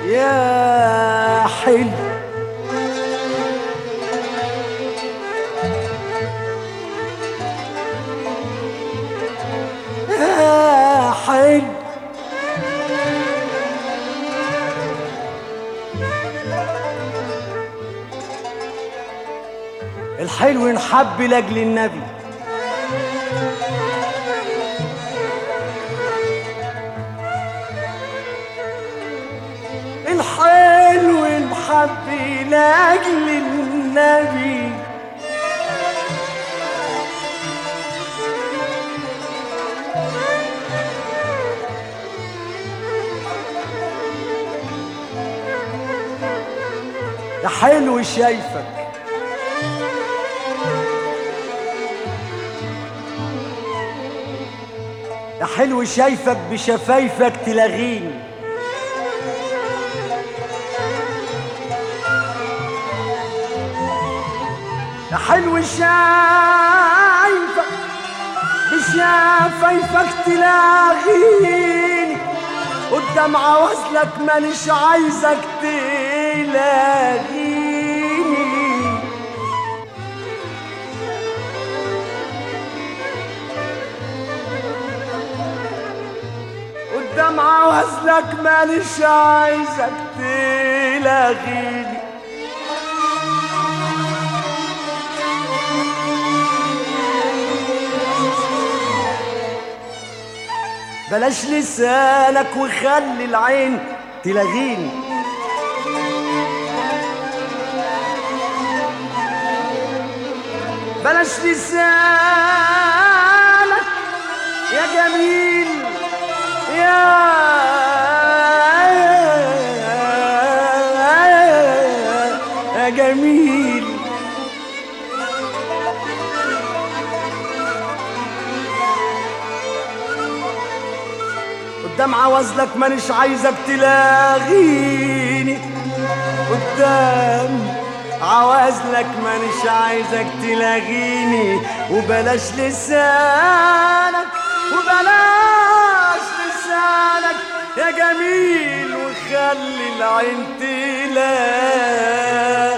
يا حلو يا حلو الحلو ينحب لاجل النبي الحلو ينحب لاجل النبي يا حلو شايفك يا حلو شايفك بشفايفك تلاغيني يا حلو شايفك بشفايفك تلاغيني قدام عوازلك مانيش عايزك تلاغيني قدام عوازلك مانيش عايزك تلاغيني بلاش لسانك وخلي العين تلاغيني بلاش لسانك يا جميل يا يا جميل قدام عوازلك مانيش عايزك تلاغيني قدام عوازلك مانيش عايزك تلاغيني وبلاش لسانك وبلاش لسانك يا جميل وخلي العين تلاغيني